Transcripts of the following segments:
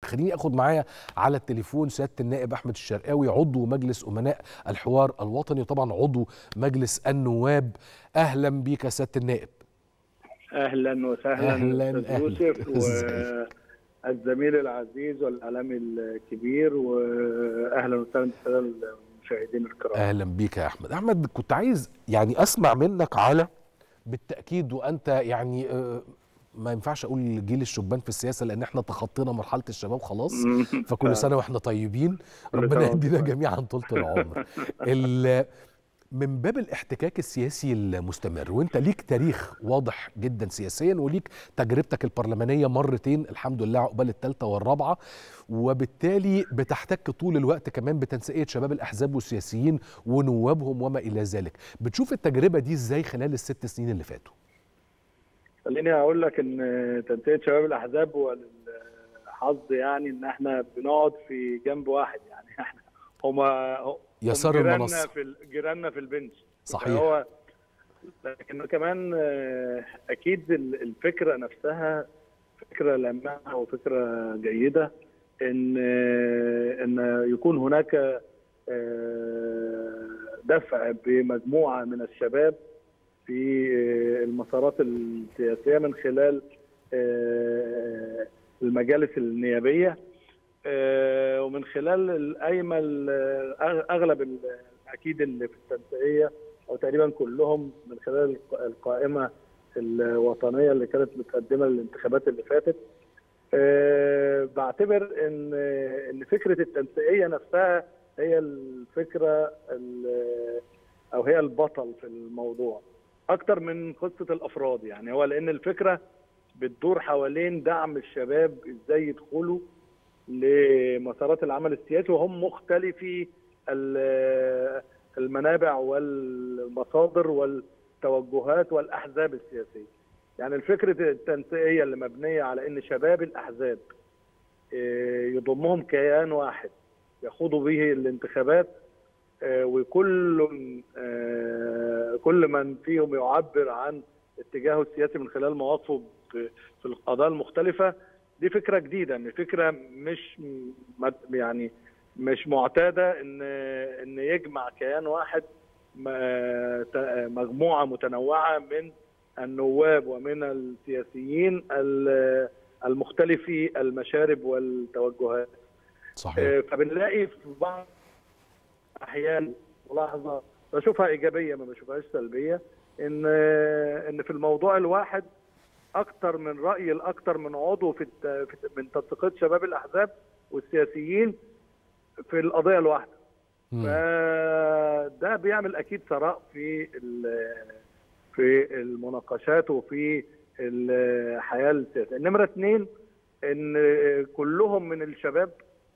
خليني اخد معايا على التليفون سياده النائب احمد الشرقاوي عضو مجلس امناء الحوار الوطني طبعا عضو مجلس النواب اهلا بيك يا سياده النائب اهلا وسهلا أهلاً، أستاذ أهلاً. يوسف إزيك؟ والزميل العزيز والاعلامي الكبير واهلا وسهلا بالساده المشاهدين الكرام اهلا بيك يا احمد احمد كنت عايز يعني اسمع منك على بالتاكيد وانت يعني آه، ما ينفعش اقول جيل الشبان في السياسه لان احنا تخطينا مرحله الشباب خلاص فكل سنه واحنا طيبين كل ربنا سنة يدينا وأنتم جميعا طولة العمر ال- من باب الاحتكاك السياسي المستمر وانت ليك تاريخ واضح جدا سياسيا وليك تجربتك البرلمانيه مرتين الحمد لله عقبال الثالثه والرابعه وبالتالي بتحتك طول الوقت كمان بتنسيقيه شباب الاحزاب والسياسيين ونوابهم وما الى ذلك بتشوف التجربه دي ازاي خلال الست سنين اللي فاتوا خليني اقول لك ان تنسيق شباب الاحزاب والحظ يعني ان احنا بنقعد في جنب واحد يعني احنا هما هم يسار جيراننا المنصه في ال- جيراننا في البنش صحيح هو لكن كمان آه، اكيد ال- الفكره نفسها فكره لامعه وفكره جيده ان آه، ان يكون هناك آه، دفع بمجموعه من الشباب في آه، المسارات السياسيه من خلال آه، المجالس النيابيه آه، ومن خلال القايمه ال- أغ- اغلب ال- اكيد اللي في التنسيقيه او تقريبا كلهم من خلال الق- القائمه الوطنيه اللي كانت متقدمه للانتخابات اللي فاتت أه بعتبر ان ان فكره التنسيقيه نفسها هي الفكره ال- او هي البطل في الموضوع اكتر من قصه الافراد يعني هو لان الفكره بتدور حوالين دعم الشباب ازاي يدخلوا لمسارات العمل السياسي وهم مختلفي ال- المنابع والمصادر والتوجهات والاحزاب السياسيه. يعني الفكره التنسيقيه اللي مبنيه على ان شباب الاحزاب إيه، يضمهم كيان واحد يخوضوا به الانتخابات آه، وكل آه، كل من فيهم يعبر عن اتجاهه السياسي من خلال مواقفه في في القضايا المختلفه دي فكره جديده ان فكره مش م- يعني مش معتاده ان ان يجمع كيان واحد م- ت- مجموعه متنوعه من النواب ومن السياسيين ال- المختلفي المشارب والتوجهات صحيح آه، فبنلاقي في بعض احيان ملاحظه بشوفها ايجابيه ما بشوفهاش سلبيه ان آه، ان في الموضوع الواحد اكتر من راي الاكتر من عضو في الت- في- من تنسيقيه شباب الاحزاب والسياسيين في القضيه الواحده مم. فده بيعمل اكيد ثراء في ال- في المناقشات وفي الحياه السياسيه النمره اثنين ان كلهم من الشباب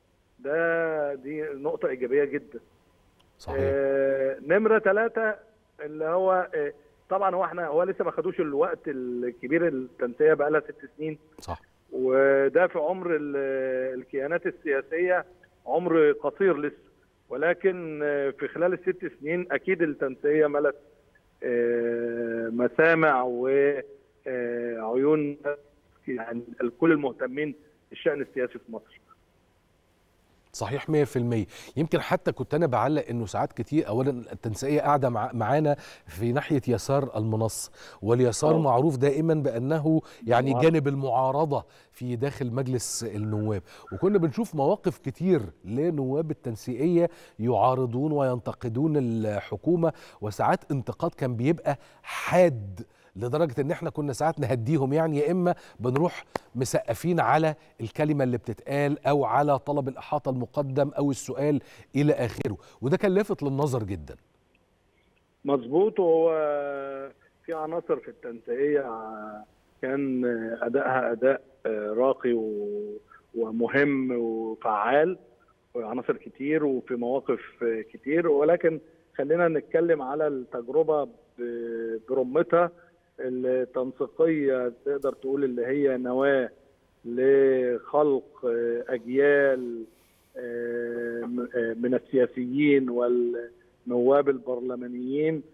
ده دي نقطه ايجابيه جدا صحيح آه، نمره ثلاثة اللي هو آه، طبعا هو احنا هو لسه ما خدوش الوقت الكبير التنسيق بقى لها ست سنين صح وده في عمر ال- الكيانات السياسيه عمر قصير لسه ولكن آه، في خلال الست سنين اكيد التنسيقيه ملت آه، مسامع وعيون يعني كل المهتمين بالشان السياسي في مصر صحيح 100% يمكن حتى كنت انا بعلق انه ساعات كتير اولا التنسيقيه قاعده مع معانا في ناحيه يسار المنصه واليسار آه. معروف دائما بانه يعني معارضة. جانب المعارضه في داخل مجلس النواب وكنا بنشوف مواقف كتير لنواب التنسيقيه يعارضون وينتقدون الحكومه وساعات انتقاد كان بيبقى حاد لدرجه ان احنا كنا ساعات نهديهم يعني يا اما بنروح مسقفين على الكلمه اللي بتتقال او على طلب الاحاطه المقدم او السؤال الى اخره وده كان لافت للنظر جدا مظبوط وهو في عناصر في التنسيقيه كان ادائها اداء راقي و- ومهم وفعال وعناصر كتير وفي مواقف كتير ولكن خلينا نتكلم على التجربه ب- برمتها التنسيقيه تقدر تقول اللي هي نواه لخلق اجيال من السياسيين والنواب البرلمانيين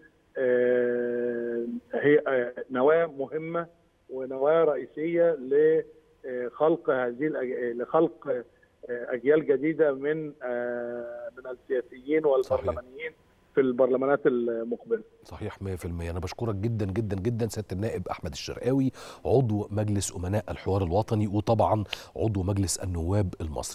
هي نواه مهمه ونواه رئيسيه لخلق هذه لخلق اجيال جديده من من السياسيين والبرلمانيين في البرلمانات المقبله. صحيح 100% انا بشكرك جدا جدا جدا سياده النائب احمد الشرقاوي عضو مجلس امناء الحوار الوطني وطبعا عضو مجلس النواب المصري.